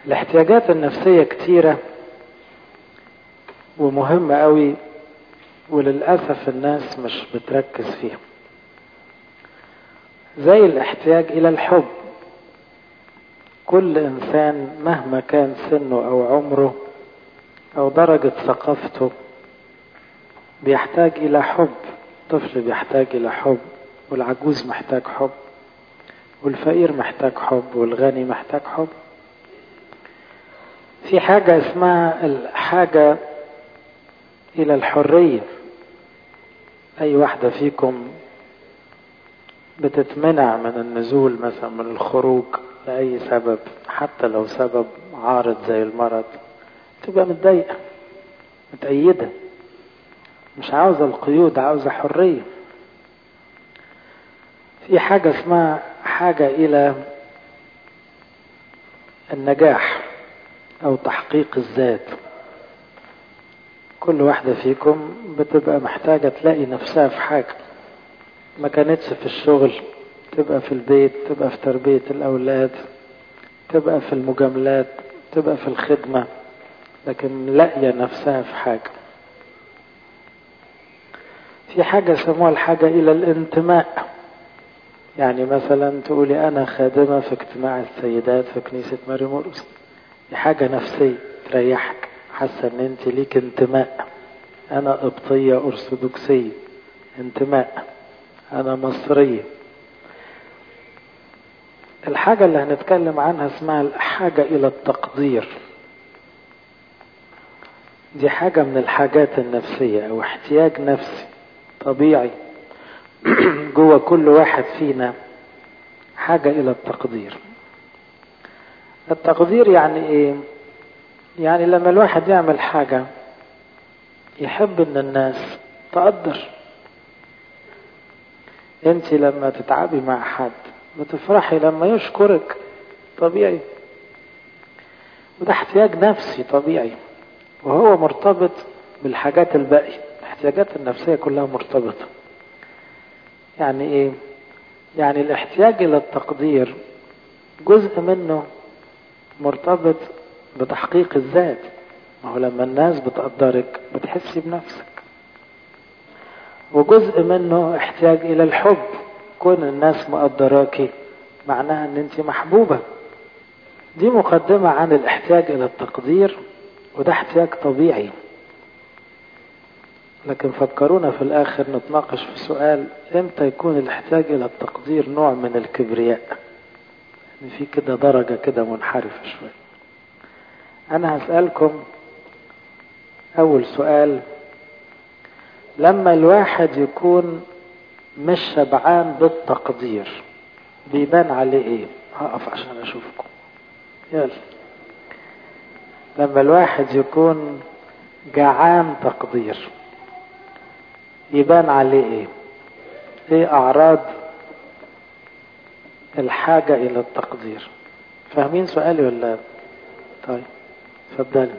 الاحتياجات النفسية كتيرة ومهمة قوي وللأسف الناس مش بتركز فيها زي الاحتياج إلى الحب كل إنسان مهما كان سنه أو عمره أو درجة ثقافته بيحتاج إلى حب طفل بيحتاج إلى حب والعجوز محتاج حب والفقير محتاج حب والغني محتاج حب في حاجة اسمها الحاجة إلى الحرية أي واحدة فيكم بتتمنع من النزول مثلا من الخروج لأي سبب حتى لو سبب عارض زي المرض تبقى متضايقة متأيدة مش عاوزة القيود عاوزة حرية في حاجة اسمها حاجة إلى النجاح أو تحقيق الذات كل واحدة فيكم بتبقى محتاجة تلاقي نفسها في حاجة ما كانتش في الشغل تبقى في البيت تبقى في تربية الأولاد تبقى في المجاملات تبقى في الخدمة لكن لاقية نفسها في حاجة في حاجة يسموها الحاجة إلى الانتماء يعني مثلا تقولي أنا خادمة في اجتماع السيدات في كنيسة ماري مرقس دي حاجة نفسية تريحك حاسة ان انت ليك انتماء انا قبطية ارثوذكسية انتماء انا مصرية الحاجة اللي هنتكلم عنها اسمها الحاجة الى التقدير دي حاجة من الحاجات النفسية او احتياج نفسي طبيعي جوه كل واحد فينا حاجة الى التقدير التقدير يعني ايه يعني لما الواحد يعمل حاجة يحب ان الناس تقدر انت لما تتعبي مع حد بتفرحي لما يشكرك طبيعي وده احتياج نفسي طبيعي وهو مرتبط بالحاجات الباقية الاحتياجات النفسية كلها مرتبطة يعني ايه يعني الاحتياج الى التقدير جزء منه مرتبط بتحقيق الذات ما هو لما الناس بتقدرك بتحسي بنفسك وجزء منه احتياج الى الحب كون الناس مقدراكي معناها ان انت محبوبة دي مقدمة عن الاحتياج الى التقدير وده احتياج طبيعي لكن فكرونا في الاخر نتناقش في سؤال امتى يكون الاحتياج الى التقدير نوع من الكبرياء يعني في كده درجة كده منحرفة شوية أنا هسألكم أول سؤال لما الواحد يكون مش شبعان بالتقدير بيبان عليه إيه؟ هقف عشان أشوفكم يلا لما الواحد يكون جعان تقدير يبان عليه إيه؟ إيه أعراض الحاجة إلى التقدير فاهمين سؤالي ولا طيب اتفضلي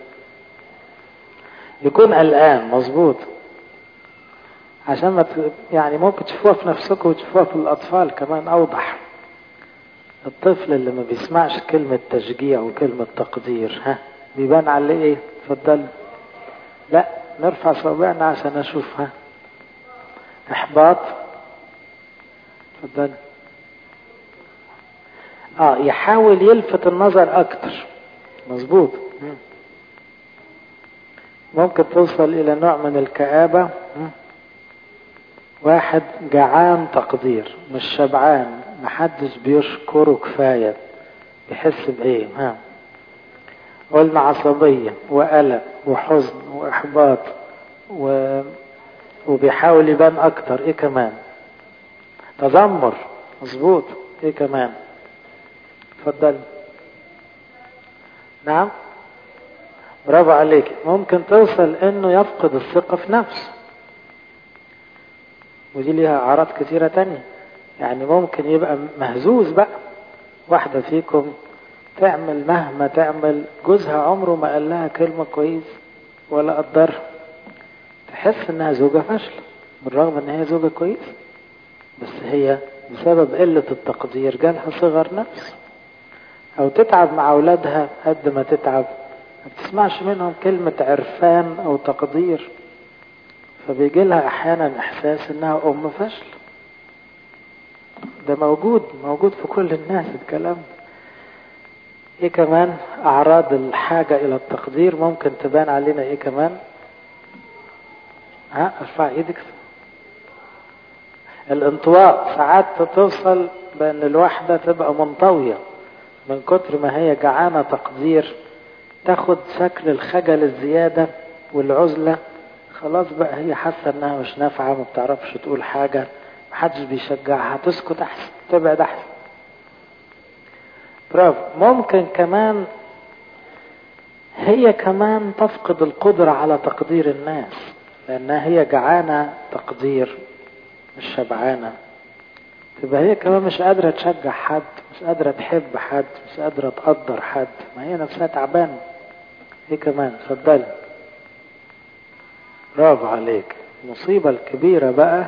يكون قلقان مظبوط عشان ما ت... يعني ممكن تشوفوها في نفسكم وتشوفوها في الأطفال كمان أوضح الطفل اللي ما بيسمعش كلمة تشجيع وكلمة تقدير ها بيبان عليه ايه اتفضل لا نرفع صوابعنا عشان اشوف ها احباط اتفضل اه يحاول يلفت النظر اكتر مظبوط ممكن توصل الى نوع من الكآبة واحد جعان تقدير مش شبعان محدش بيشكره كفاية بيحس بايه ها قلنا عصبية وقلق وحزن واحباط و... وبيحاول يبان اكتر ايه كمان تذمر مظبوط ايه كمان اتفضل نعم برافو عليك ممكن توصل انه يفقد الثقة في نفسه ودي ليها اعراض كتيرة تانية يعني ممكن يبقى مهزوز بقى واحدة فيكم تعمل مهما تعمل جوزها عمره ما قال لها كلمة كويس ولا قدرها تحس انها زوجة فاشلة بالرغم ان هي زوجة كويس بس هي بسبب قلة التقدير جالها صغر نفس او تتعب مع اولادها قد ما تتعب ما بتسمعش منهم كلمة عرفان او تقدير فبيجي لها احيانا احساس انها ام فشل ده موجود موجود في كل الناس الكلام ايه كمان اعراض الحاجة الى التقدير ممكن تبان علينا ايه كمان ها ارفع ايدك الانطواء ساعات توصل بان الواحدة تبقى منطوية من كتر ما هي جعانة تقدير تاخد شكل الخجل الزيادة والعزلة خلاص بقى هي حاسة انها مش نافعة ما بتعرفش تقول حاجة محدش بيشجعها تسكت احسن تبعد احسن برافو ممكن كمان هي كمان تفقد القدرة على تقدير الناس لأنها هي جعانة تقدير مش شبعانة تبقى هي كمان مش قادرة تشجع حد مش قادرة تحب حد مش قادرة تقدر حد ما هي نفسها تعبانة هي كمان اتفضلي برافو عليك المصيبة الكبيرة بقى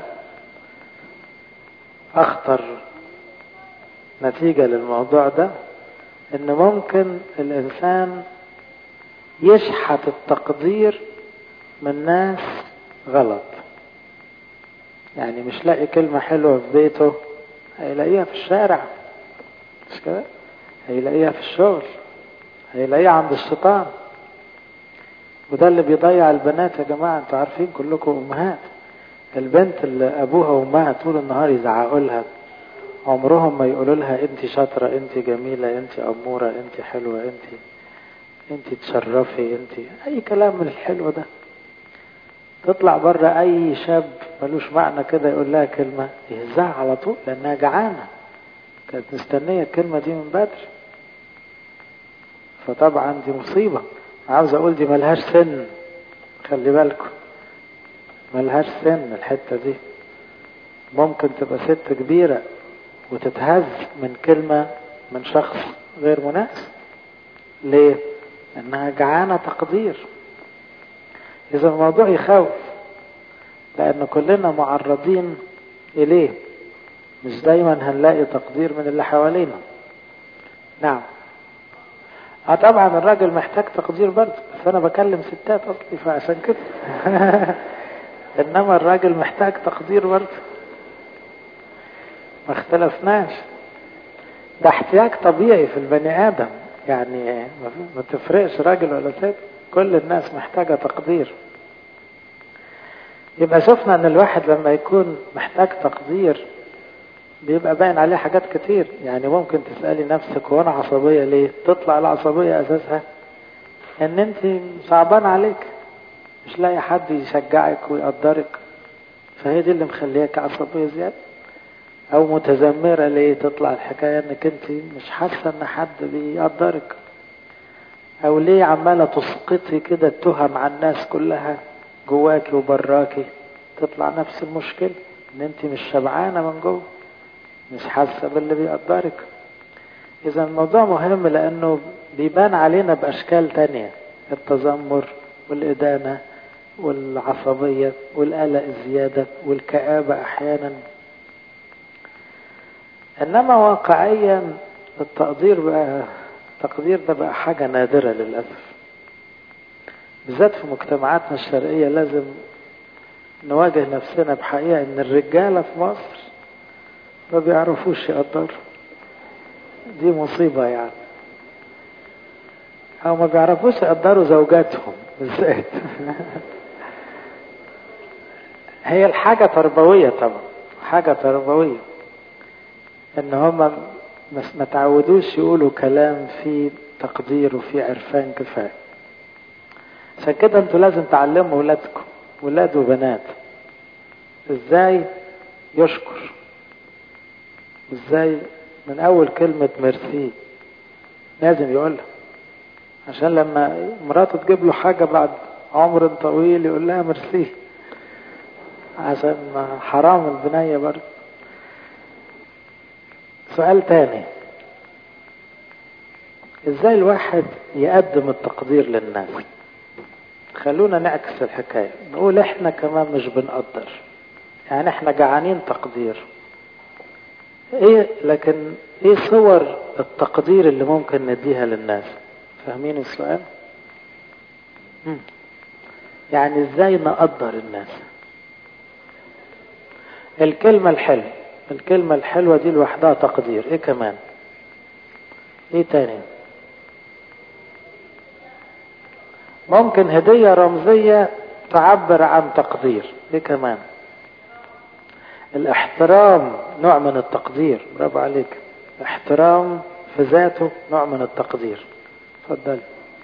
أخطر نتيجة للموضوع ده إن ممكن الإنسان يشحت التقدير من ناس غلط يعني مش لاقي كلمة حلوة في بيته هيلاقيها في الشارع مش كده هيلاقيها في الشغل هيلاقيها عند الشيطان وده اللي بيضيع البنات يا جماعة انتوا عارفين كلكم امهات البنت اللي ابوها وامها طول النهار يزعقوا لها عمرهم ما يقولوا لها انت شاطرة انت جميلة انت امورة انت حلوة انت انت تشرفي انت اي كلام من الحلو ده تطلع بره اي شاب ملوش معنى كده يقول لها كلمة يهزها على طول لانها جعانة كانت مستنية الكلمة دي من بدري فطبعا دي مصيبة عاوز اقول دي ملهاش سن خلي بالكم ملهاش سن الحتة دي ممكن تبقى ست كبيرة وتتهز من كلمة من شخص غير مناسب ليه؟ انها جعانة تقدير اذا الموضوع يخوف لان كلنا معرضين اليه مش دايما هنلاقي تقدير من اللي حوالينا نعم اه طبعا الراجل محتاج تقدير برضه بس انا بكلم ستات اصلي فعشان كده انما الراجل محتاج تقدير برضه ما اختلفناش ده احتياج طبيعي في البني ادم يعني ما تفرقش راجل ولا ست كل الناس محتاجة تقدير يبقى شفنا ان الواحد لما يكون محتاج تقدير بيبقى باين عليه حاجات كتير يعني ممكن تسألي نفسك هو انا عصبية ليه تطلع العصبية اساسها ان انت صعبان عليك مش لاقي حد يشجعك ويقدرك فهي دي اللي مخلياك عصبية زيادة او متذمرة ليه تطلع الحكاية انك انت مش حاسة ان حد بيقدرك او ليه عمالة تسقطي كده التهم على الناس كلها جواكي وبراكي تطلع نفس المشكلة ان انت مش شبعانة من جوه مش حاسة باللي بيقدرك اذا الموضوع مهم لانه بيبان علينا باشكال تانية التذمر والادانة والعصبية والقلق الزيادة والكآبة احيانا انما واقعيا التقدير بقى التقدير ده بقى حاجة نادرة للأسف بالذات في مجتمعاتنا الشرقية لازم نواجه نفسنا بحقيقة ان الرجالة في مصر ما بيعرفوش يقدروا دي مصيبة يعني او ما بيعرفوش يقدروا زوجاتهم بالذات هي الحاجة تربوية طبعا حاجة تربوية ان هم ما تعودوش يقولوا كلام فيه تقدير وفيه عرفان كفاية عشان كده انتوا لازم تعلموا ولادكم ولاد وبنات ازاي يشكر ازاي من اول كلمة ميرسي لازم يقولها عشان لما مراته تجيب له حاجة بعد عمر طويل يقول لها ميرسي عشان حرام البنية برضه سؤال تاني ازاي الواحد يقدم التقدير للناس خلونا نعكس الحكاية نقول احنا كمان مش بنقدر يعني احنا جعانين تقدير ايه لكن ايه صور التقدير اللي ممكن نديها للناس فاهمين السؤال مم. يعني ازاي نقدر الناس الكلمة الحلوة الكلمة الحلوة دي لوحدها تقدير ايه كمان ايه تاني ممكن هدية رمزية تعبر عن تقدير ايه كمان الاحترام نوع من التقدير برافو عليك احترام في ذاته نوع من التقدير اتفضل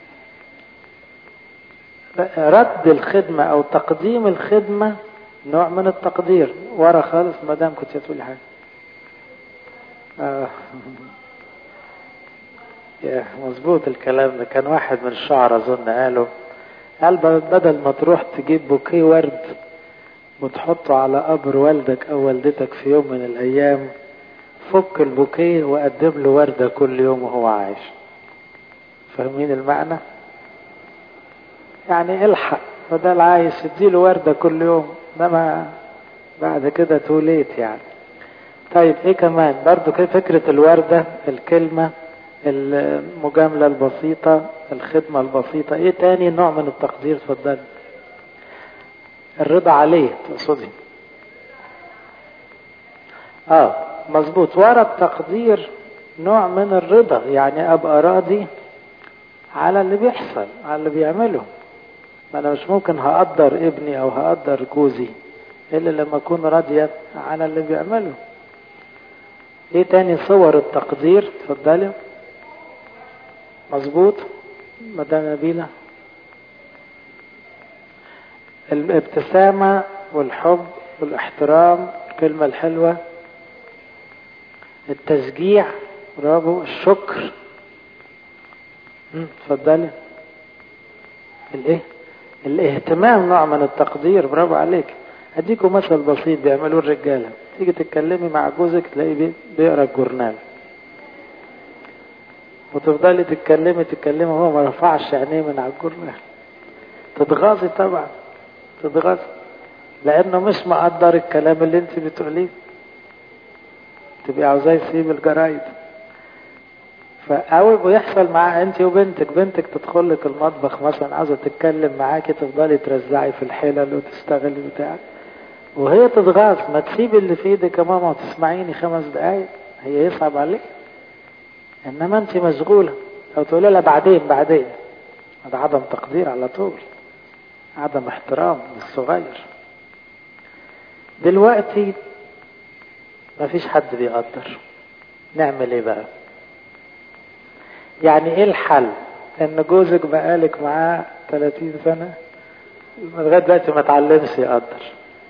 رد الخدمة او تقديم الخدمة نوع من التقدير ورا خالص ما دام كنت تقولي حاجة آه. يا مظبوط الكلام ده كان واحد من الشعراء اظن قاله قال بدل ما تروح تجيب بوكيه ورد وتحطه على قبر والدك او والدتك في يوم من الايام فك البوكيه وقدم له ورده كل يوم وهو عايش فاهمين المعنى يعني الحق بدل عايز تديله ورده كل يوم انما بعد كده توليت يعني طيب ايه كمان برضو كده فكرة الوردة الكلمة المجاملة البسيطة الخدمة البسيطة ايه تاني نوع من التقدير اتفضل الرضا عليه تقصدي اه مظبوط ورا التقدير نوع من الرضا يعني ابقى راضي على اللي بيحصل على اللي بيعمله ما انا مش ممكن هقدر ابني او هقدر جوزي الا لما اكون راضية على اللي بيعمله ايه تاني صور التقدير اتفضلي مظبوط مدام نبيلة الابتسامة والحب والاحترام الكلمة الحلوة التشجيع برافو الشكر اتفضلي الايه الاهتمام نوع من التقدير برافو عليك اديكم مثل بسيط بيعملوه الرجاله تيجي تتكلمي مع جوزك تلاقيه بيقرا الجورنال وتفضلي تتكلمي تتكلمي هو ما رفعش عينيه من على الجورنال تتغاظي طبعا تتغاظي لانه مش مقدر الكلام اللي انت بتقوليه تبقي عاوزاه يسيب الجرايد فاول بيحصل معاه انت وبنتك بنتك تدخل لك المطبخ مثلا عاوزه تتكلم معاكي تفضلي ترزعي في الحلل وتشتغلي بتاع وهي تتغاظ ما تسيبي اللي في ايدك يا ماما وتسمعيني خمس دقايق هي يصعب عليك انما انت مشغوله او تقولي لها بعدين بعدين هذا عدم تقدير على طول عدم احترام للصغير دلوقتي ما فيش حد بيقدر نعمل ايه بقى يعني ايه الحل ان جوزك بقالك معاه 30 سنة لغاية دلوقتي ما اتعلمش يقدر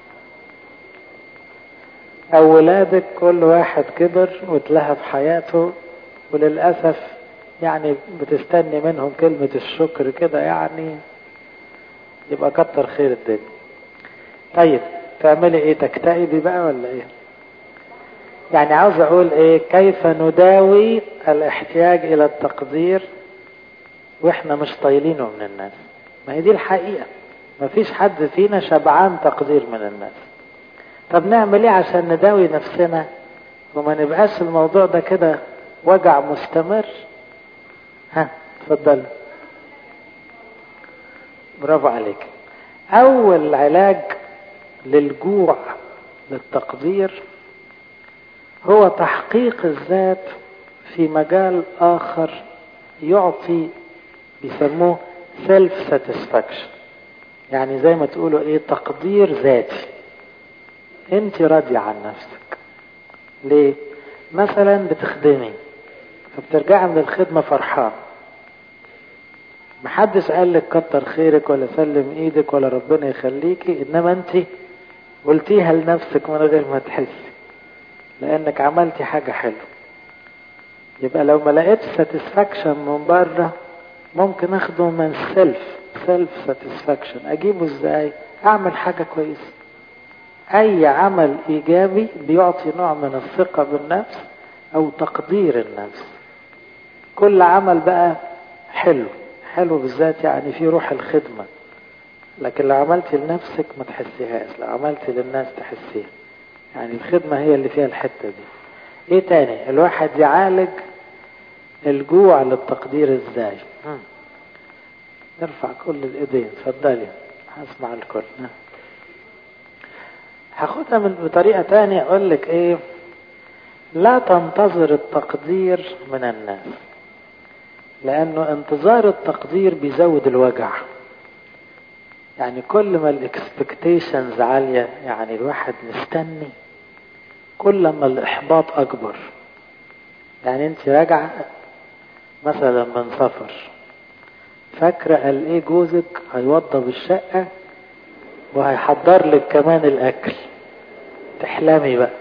او ولادك كل واحد كبر واتلهى في حياته وللأسف يعني بتستني منهم كلمة الشكر كده يعني يبقى كتر خير الدنيا طيب تعملي ايه تكتئبي بقى ولا ايه يعني عاوز اقول ايه كيف نداوي الاحتياج الى التقدير واحنا مش طايلينه من الناس ما هي دي الحقيقة ما فيش حد فينا شبعان تقدير من الناس طب نعمل ايه عشان نداوي نفسنا وما نبقاش الموضوع ده كده وجع مستمر ها اتفضل برافو عليك اول علاج للجوع للتقدير هو تحقيق الذات في مجال آخر يعطي بيسموه سيلف ساتسفاكشن يعني زي ما تقولوا ايه تقدير ذاتي انت راضية عن نفسك ليه مثلا بتخدمي فبترجعي من الخدمة فرحان محدش قال لك كتر خيرك ولا سلم ايدك ولا ربنا يخليكي انما انت قلتيها لنفسك من غير ما تحسي لانك عملتي حاجة حلوة يبقى لو ما لقيتش ساتسفاكشن من بره ممكن اخده من سيلف سيلف ساتسفاكشن اجيبه ازاي اعمل حاجة كويسة اي عمل ايجابي بيعطي نوع من الثقة بالنفس او تقدير النفس كل عمل بقى حلو حلو بالذات يعني في روح الخدمة لكن لو عملتي لنفسك ما تحسيهاش لو عملتي للناس تحسيها يعني الخدمة هي اللي فيها الحتة دي ايه تاني الواحد يعالج الجوع للتقدير ازاي نرفع كل الايدين اتفضلي هسمع الكل هاخدها من بطريقة تانية اقول لك ايه لا تنتظر التقدير من الناس لانه انتظار التقدير بيزود الوجع يعني كل ما الاكسبكتيشنز عالية يعني الواحد مستني كل ما الاحباط اكبر يعني انت راجعة مثلا من سفر فاكرة قال ايه جوزك هيوضب الشقة وهيحضر لك كمان الاكل تحلمي بقى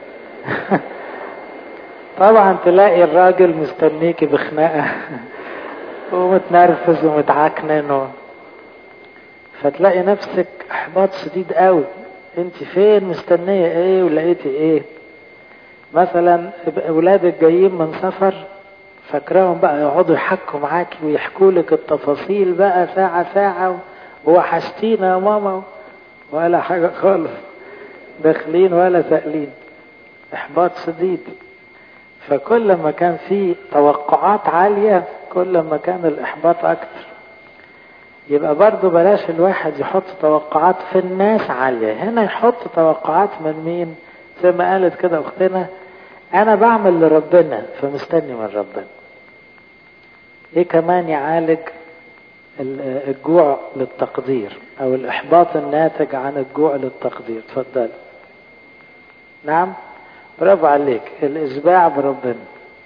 طبعا تلاقي الراجل مستنيكي بخناقة ومتنرفز ومتعكنن و... فتلاقي نفسك احباط شديد قوي انت فين مستنية ايه ولقيتي ايه مثلا اولادك جايين من سفر فاكراهم بقى يقعدوا يحكوا معاكي ويحكوا لك التفاصيل بقى ساعة ساعة ووحشتينا يا ماما ولا حاجة خالص داخلين ولا سائلين احباط شديد فكل ما كان في توقعات عالية كل ما كان الإحباط أكتر يبقى برضو بلاش الواحد يحط توقعات في الناس عالية هنا يحط توقعات من مين زي ما قالت كده أختنا أنا بعمل لربنا فمستني من ربنا إيه كمان يعالج الجوع للتقدير أو الإحباط الناتج عن الجوع للتقدير تفضل نعم برافو عليك الإشباع بربنا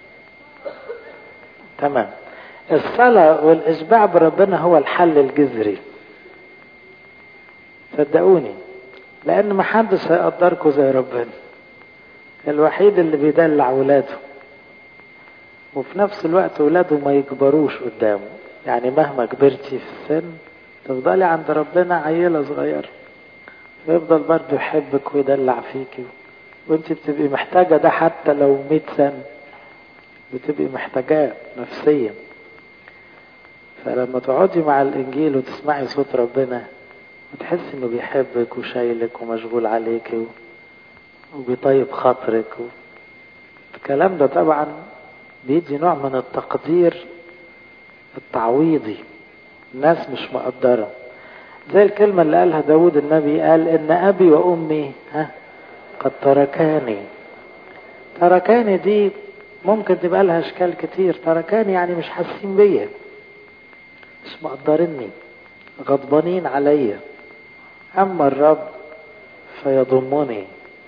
تمام الصلاة والإشباع بربنا هو الحل الجذري صدقوني لأن محدش هيقدركم زي ربنا الوحيد اللي بيدلع ولاده وفي نفس الوقت ولاده ما يكبروش قدامه يعني مهما كبرتي في السن تفضلي عند ربنا عيلة صغيرة ويفضل برضه يحبك ويدلع فيكي وانت بتبقي محتاجة ده حتى لو مئة سنة بتبقي محتاجاه نفسيا فلما تقعدي مع الانجيل وتسمعي صوت ربنا وتحسي انه بيحبك وشايلك ومشغول عليك وبيطيب خاطرك و... الكلام ده طبعا بيدي نوع من التقدير التعويضي الناس مش مقدرة زي الكلمة اللي قالها داود النبي قال ان ابي وامي ها قد تركاني تركاني دي ممكن تبقى لها اشكال كتير تركاني يعني مش حاسين بيا مش مقدريني غضبانين عليا اما الرب فيضمني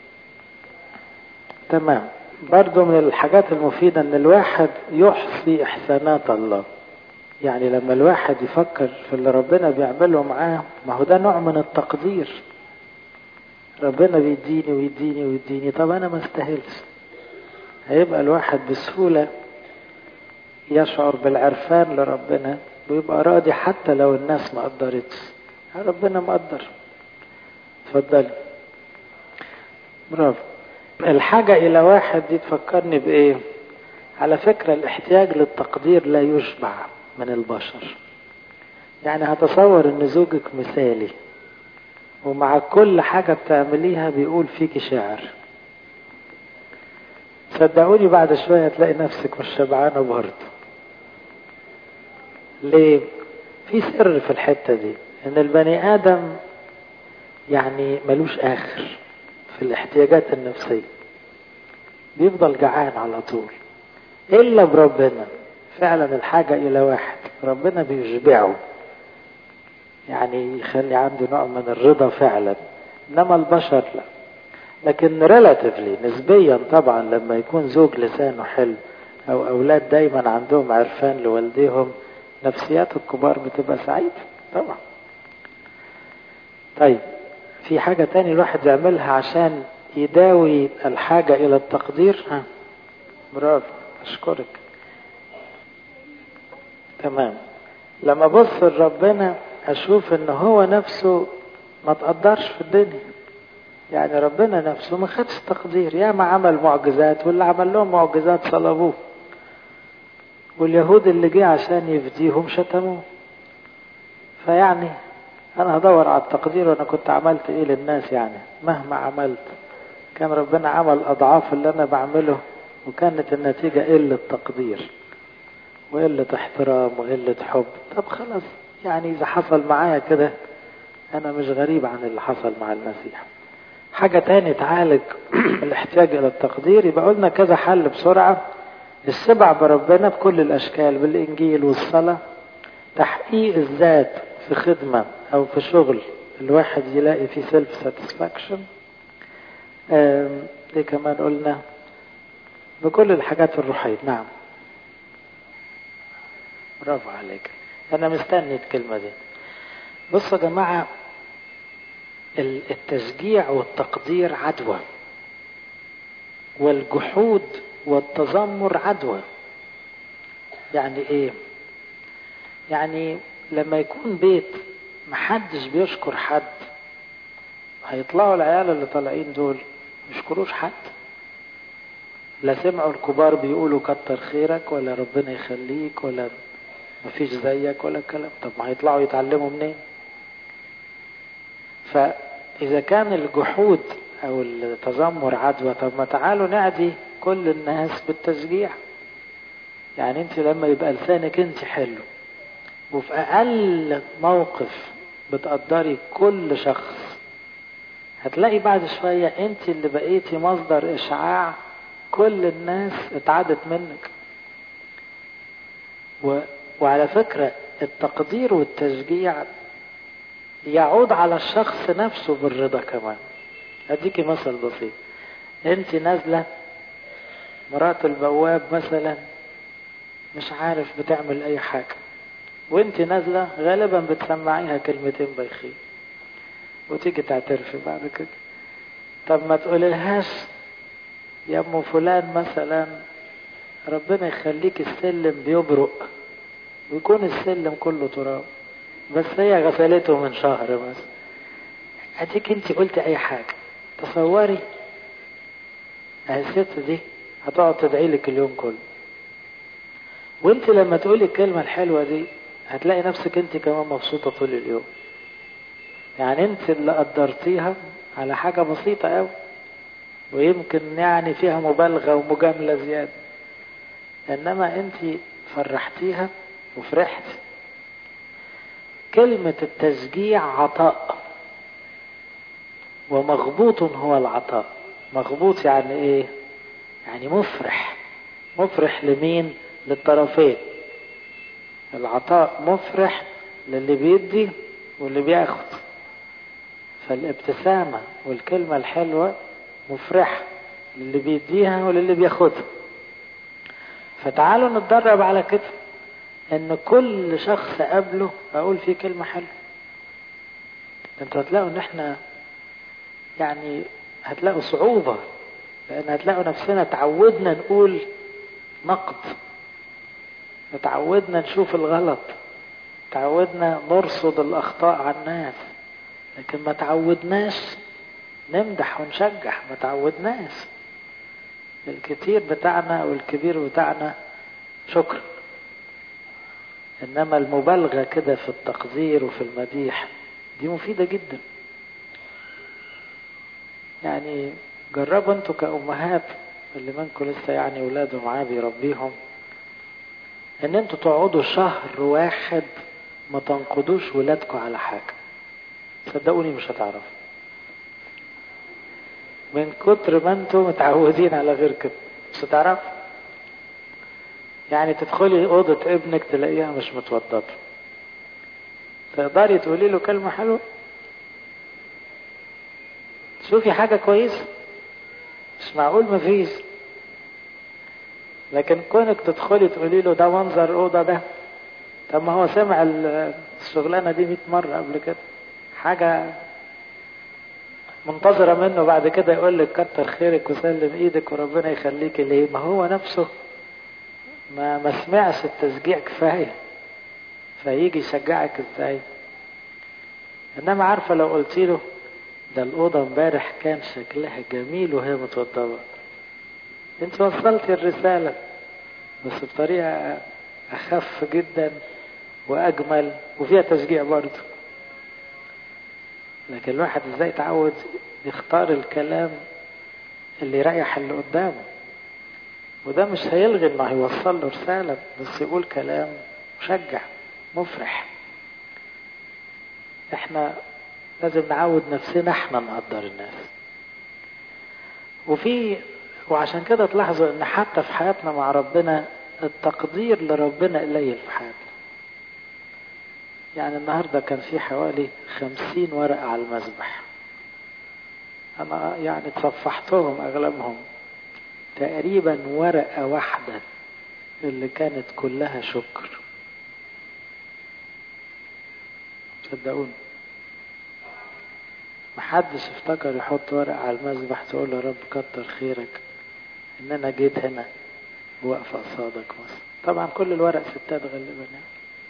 تمام برضو من الحاجات المفيدة ان الواحد يحصي احسانات الله يعني لما الواحد يفكر في اللي ربنا بيعمله معاه ما هو ده نوع من التقدير ربنا بيديني ويديني ويديني طب انا ما استاهلش هيبقى الواحد بسهولة يشعر بالعرفان لربنا ويبقى راضي حتى لو الناس ما قدرتش ربنا مقدر اتفضلي برافو الحاجة إلى واحد دي تفكرني بإيه على فكرة الاحتياج للتقدير لا يشبع من البشر يعني هتصور ان زوجك مثالي ومع كل حاجة بتعمليها بيقول فيك شعر صدقوني بعد شوية هتلاقي نفسك مش شبعانة برضه ليه في سر في الحتة دي ان البني ادم يعني ملوش اخر في الاحتياجات النفسية بيفضل جعان على طول الا بربنا فعلا الحاجة الى واحد ربنا بيشبعه يعني يخلي عنده نوع من الرضا فعلا انما البشر لا لكن ريلاتيفلي نسبيا طبعا لما يكون زوج لسانه حلو او اولاد دايما عندهم عرفان لوالديهم نفسيات الكبار بتبقى سعيدة طبعا طيب في حاجة تاني الواحد يعملها عشان يداوي الحاجة إلى التقدير ها برافو أشكرك تمام لما بص لربنا أشوف إن هو نفسه ما تقدرش في الدنيا يعني ربنا نفسه ما خدش تقدير يا ما عمل معجزات واللي عمل لهم معجزات صلبوه واليهود اللي جه عشان يفديهم شتموه فيعني انا هدور على التقدير وانا كنت عملت ايه للناس يعني مهما عملت كان ربنا عمل اضعاف اللي انا بعمله وكانت النتيجة قلة تقدير وقلة احترام وقلة حب طب خلاص يعني إذا حصل معايا كده أنا مش غريب عن اللي حصل مع المسيح حاجة تاني تعالج الاحتياج إلى التقدير يبقى قلنا كذا حل بسرعة السبع بربنا بكل الأشكال بالإنجيل والصلاة تحقيق الذات في خدمة أو في شغل الواحد يلاقي فيه سيلف ساتسفاكشن ايه كمان قلنا بكل الحاجات الروحية نعم برافو عليك أنا مستني الكلمة دي بصوا يا جماعة التشجيع والتقدير عدوى والجحود والتذمر عدوى يعني ايه يعني لما يكون بيت محدش بيشكر حد هيطلعوا العيال اللي طالعين دول مشكروش حد لا سمعوا الكبار بيقولوا كتر خيرك ولا ربنا يخليك ولا مفيش زيك ولا كلام طب ما هيطلعوا يتعلموا منين فإذا كان الجحود أو التذمر عدوى طب ما تعالوا نعدي كل الناس بالتشجيع يعني انت لما يبقى لسانك انت حلو وفي أقل موقف بتقدري كل شخص هتلاقي بعد شوية انت اللي بقيتي مصدر إشعاع كل الناس اتعدت منك و... وعلى فكرة التقدير والتشجيع يعود على الشخص نفسه بالرضا كمان اديكي مثل بسيط انت نازلة مرات البواب مثلا مش عارف بتعمل اي حاجة وانت نازلة غالبا بتسمعيها كلمتين بايخين وتيجي تعترفي بعد كده طب ما تقوللهاش يا ام فلان مثلا ربنا يخليك السلم بيبرق ويكون السلم كله تراب بس هي غسلته من شهر مثلا اديك انت قلت اي حاجة تصوري الست دي هتقعد تدعي لك اليوم كله وانت لما تقولي الكلمة الحلوة دي هتلاقي نفسك انت كمان مبسوطة طول اليوم يعني انت اللي قدرتيها على حاجة بسيطة قوي ويمكن يعني فيها مبالغة ومجاملة زيادة انما انت فرحتيها وفرحت كلمة التشجيع عطاء ومغبوط هو العطاء مغبوط يعني ايه يعني مفرح مفرح لمين للطرفين العطاء مفرح للي بيدي واللي بياخد فالابتسامة والكلمة الحلوة مفرحة للي بيديها وللي بياخدها فتعالوا نتدرب على كده ان كل شخص قابله اقول فيه كلمة حلوة انتوا هتلاقوا ان احنا يعني هتلاقوا صعوبة لان هتلاقوا نفسنا تعودنا نقول نقد تعودنا نشوف الغلط تعودنا نرصد الاخطاء على الناس لكن ما تعودناش نمدح ونشجع ما تعودناش الكتير بتاعنا والكبير بتاعنا شكرا انما المبالغه كده في التقدير وفي المديح دي مفيده جدا يعني جربوا انتوا كأمهات اللي منكم لسه يعني ولاده معاه بيربيهم ان انتوا تقعدوا شهر واحد ما تنقضوش ولادكم على حاجة صدقوني مش هتعرفوا من كتر ما انتوا متعودين على غير كده مش هتعرفوا يعني تدخلي أوضة ابنك تلاقيها مش متوضبة تقدري تقولي له كلمة حلوة شوفي حاجة كويسة مش معقول مفيش لكن كونك تدخلي تقولي له ده منظر أوضة ده طب ما هو سمع الشغلانة دي 100 مرة قبل كده حاجة منتظرة منه بعد كده يقول لك كتر خيرك وسلم ايدك وربنا يخليك ليه ما هو نفسه ما ما سمعش التشجيع كفاية فيجي يشجعك ازاي انما عارفة لو قلت له ده الأوضة امبارح كان شكلها جميل وهي متوضبة انت وصلت الرسالة بس بطريقة أخف جدا وأجمل وفيها تشجيع برضه لكن الواحد ازاي يتعود يختار الكلام اللي يريح اللي قدامه وده مش هيلغي انه هيوصل له رسالة بس يقول كلام مشجع مفرح احنا لازم نعود نفسنا احنا نقدر الناس وفي وعشان كده تلاحظوا ان حتى في حياتنا مع ربنا التقدير لربنا قليل في حياتنا يعني النهارده كان في حوالي خمسين ورقة على المذبح أنا يعني تصفحتهم أغلبهم تقريبا ورقة واحدة اللي كانت كلها شكر صدقوني محدش افتكر يحط ورقة على المذبح تقول له يا رب كتر خيرك ان انا جيت هنا واقفة قصادك مثلا طبعا كل الورق ستات غالبا يعني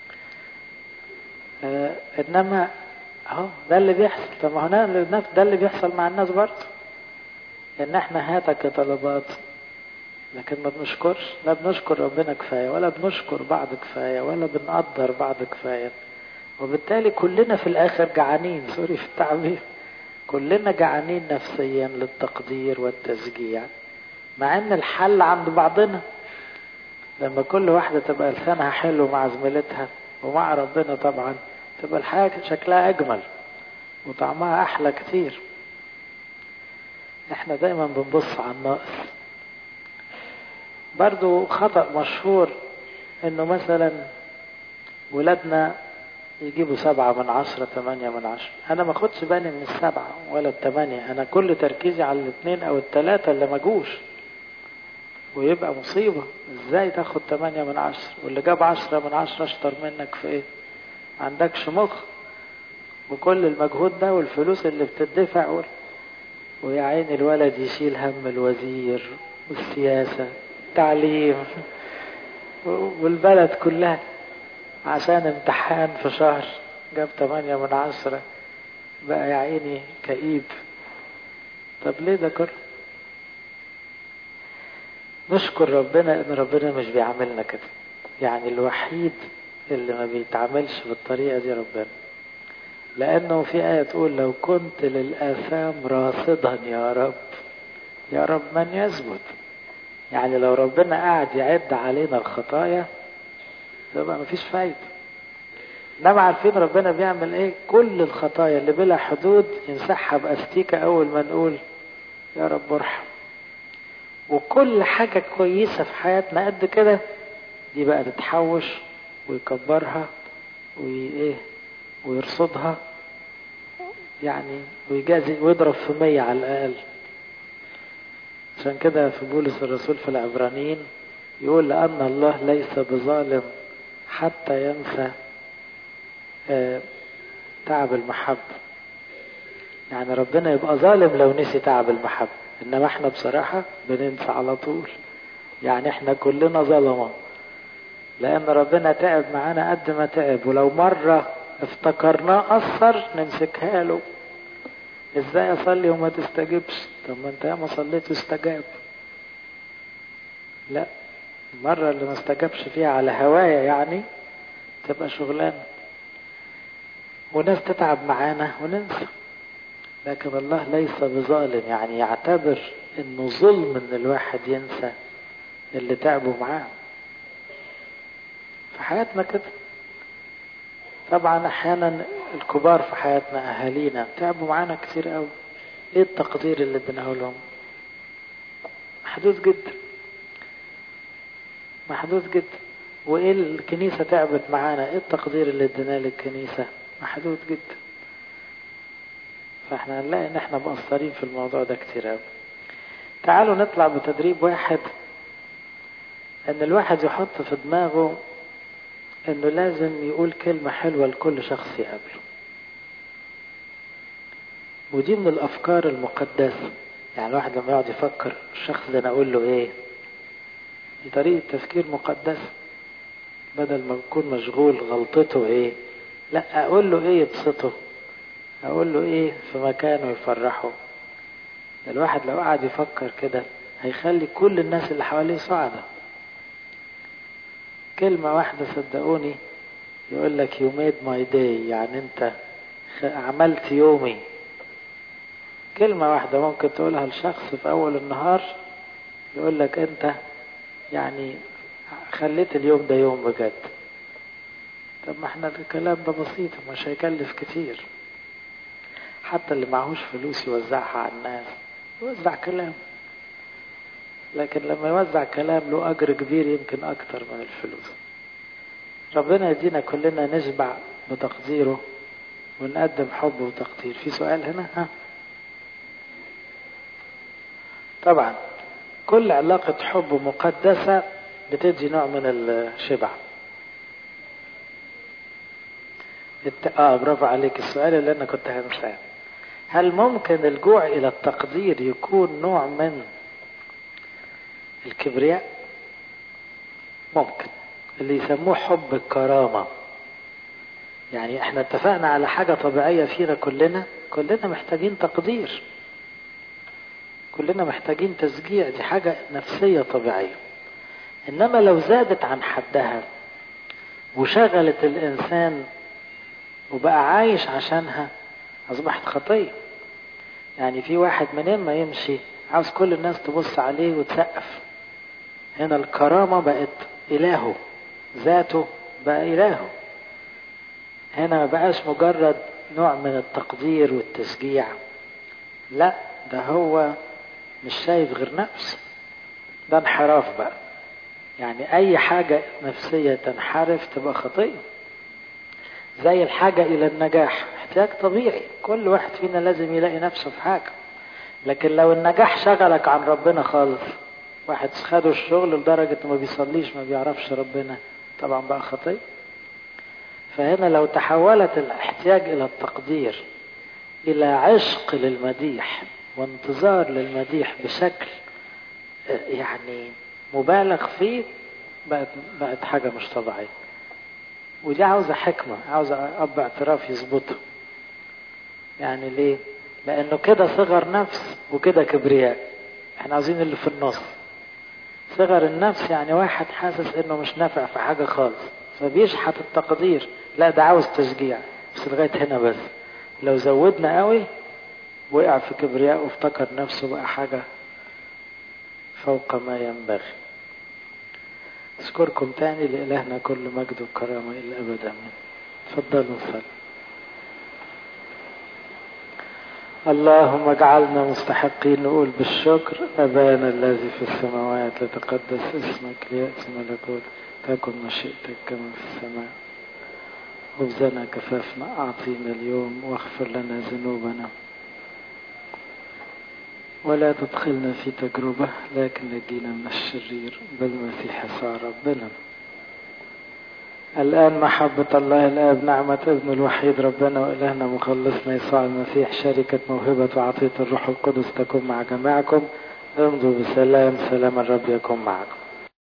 آه انما اهو ده اللي بيحصل طب ما هنا ده اللي بيحصل مع الناس برضه ان احنا هاتك طلبات لكن ما بنشكرش لا بنشكر ربنا كفايه ولا بنشكر بعض كفايه ولا بنقدر بعض كفايه وبالتالي كلنا في الاخر جعانين سوري في التعبير كلنا جعانين نفسيا للتقدير والتشجيع مع ان الحل عند بعضنا لما كل واحده تبقى لسانها حلو مع زميلتها ومع ربنا طبعا تبقى الحياه شكلها اجمل وطعمها احلى كتير احنا دايما بنبص على الناقص برضو خطأ مشهور انه مثلا ولادنا يجيبوا سبعة من عشرة ثمانية من عشرة أنا ما أخدش بالي من السبعة ولا الثمانية أنا كل تركيزي على الاثنين أو الثلاثة اللي ما جوش ويبقى مصيبة إزاي تاخد ثمانية من عشرة واللي جاب عشرة من عشرة أشطر منك في إيه ما عندكش مخ وكل المجهود ده والفلوس اللي بتدفع وال... ويا عيني الولد يشيل هم الوزير والسياسة التعليم والبلد كلها عشان امتحان في شهر جاب تمانية من عشرة بقى يا عيني كئيب طب ليه ده كله نشكر ربنا ان ربنا مش بيعاملنا كده يعني الوحيد اللي ما بيتعاملش بالطريقة دي ربنا لانه في آية تقول لو كنت للآثام راصدا يا رب يا رب من يثبت يعني لو ربنا قاعد يعد علينا الخطايا يبقى مفيش فايدة انما عارفين ربنا بيعمل ايه كل الخطايا اللي بلا حدود يمسحها باستيكة اول ما نقول يا رب ارحم وكل حاجة كويسة في حياتنا قد كده دي بقى تتحوش ويكبرها وإيه ويرصدها يعني ويجازي ويضرب في مية على الأقل عشان كده في بولس الرسول في العبرانيين يقول لأن الله ليس بظالم حتى ينسى آه تعب المحبة يعني ربنا يبقى ظالم لو نسي تعب المحبة إنما احنا بصراحة بننسى على طول يعني احنا كلنا ظلمة لأن ربنا تعب معانا قد ما تعب ولو مرة افتكرناه قصر نمسكها له ازاي اصلي وما تستجبش طب ما انت ياما صليت واستجاب لا المرة اللي ما استجابش فيها على هوايا يعني تبقى شغلانة وناس تتعب معانا وننسى لكن الله ليس بظالم يعني يعتبر انه ظلم ان الواحد ينسى اللي تعبوا معاه في حياتنا كده طبعا احيانا الكبار في حياتنا اهالينا تعبوا معانا كتير قوي ايه التقدير اللي اديناه لهم محدود جدا محدود جدا وايه الكنيسة تعبت معانا ايه التقدير اللي اديناه للكنيسة محدود جدا فاحنا هنلاقي ان احنا مقصرين في الموضوع ده كتير قوي تعالوا نطلع بتدريب واحد ان الواحد يحط في دماغه انه لازم يقول كلمة حلوة لكل شخص يقابله ودي من الافكار المقدسة يعني الواحد لما يقعد يفكر الشخص ده انا اقول له ايه دي طريقة تفكير مقدسة بدل ما يكون مشغول غلطته ايه لا اقول له ايه يبسطه اقول له ايه في مكانه يفرحه الواحد لو قعد يفكر كده هيخلي كل الناس اللي حواليه سعداء كلمة واحدة صدقوني يقول لك you made my day يعني انت عملت يومي كلمة واحدة ممكن تقولها لشخص في أول النهار يقول لك أنت يعني خليت اليوم ده يوم بجد طب ما احنا الكلام ده بسيط مش هيكلف كتير حتى اللي معهوش فلوس يوزعها على الناس يوزع كلام لكن لما يوزع كلام له أجر كبير يمكن أكتر من الفلوس ربنا يدينا كلنا نشبع بتقديره ونقدم حب وتقدير في سؤال هنا ها طبعا كل علاقة حب مقدسة بتدي نوع من الشبع الت... اه برافو عليك السؤال اللي انا كنت هنساه هل ممكن الجوع الى التقدير يكون نوع من الكبرياء ممكن اللي يسموه حب الكرامة يعني احنا اتفقنا على حاجة طبيعية فينا كلنا كلنا محتاجين تقدير كلنا محتاجين تشجيع دي حاجة نفسية طبيعية انما لو زادت عن حدها وشغلت الانسان وبقى عايش عشانها اصبحت خطية يعني في واحد منين ما يمشي عاوز كل الناس تبص عليه وتسقف هنا الكرامة بقت إلهه ذاته بقى إلهه هنا ما بقاش مجرد نوع من التقدير والتشجيع لا ده هو مش شايف غير نفسه ده انحراف بقى يعني أي حاجة نفسية تنحرف تبقى خطية زي الحاجة إلى النجاح احتياج طبيعي كل واحد فينا لازم يلاقي نفسه في حاجة لكن لو النجاح شغلك عن ربنا خالص واحد خده الشغل لدرجة ما بيصليش ما بيعرفش ربنا طبعا بقى خطية فهنا لو تحولت الاحتياج إلى التقدير إلى عشق للمديح وانتظار للمديح بشكل يعني مبالغ فيه بقت بقت حاجة مش طبيعية ودي عاوزة حكمة عاوزة أب اعتراف يظبطه يعني ليه؟ لأنه كده صغر نفس وكده كبرياء احنا عاوزين اللي في النص صغر النفس يعني واحد حاسس انه مش نافع في حاجة خالص فبيشحت التقدير لا ده عاوز تشجيع بس لغاية هنا بس لو زودنا قوي وقع في كبرياء وافتكر نفسه بقى حاجة فوق ما ينبغي أشكركم تاني لإلهنا كل مجد وكرامة إلى الأبد آمين تفضلوا صلوا اللهم اجعلنا مستحقين نقول بالشكر أبانا الذي في السماوات لتقدس اسمك ليأتي ملكوت تكن مشيئتك كما في السماء خبزنا كفافنا أعطينا اليوم واغفر لنا ذنوبنا ولا تدخلنا في تجربة لكن نجينا من الشرير بالمسيح يسوع ربنا الآن محبة الله الآب نعمة ابن الوحيد ربنا وإلهنا مخلصنا يسوع المسيح شركة موهبة وعطية الروح القدس تكون مع جميعكم امضوا بسلام سلام الرب يكون معكم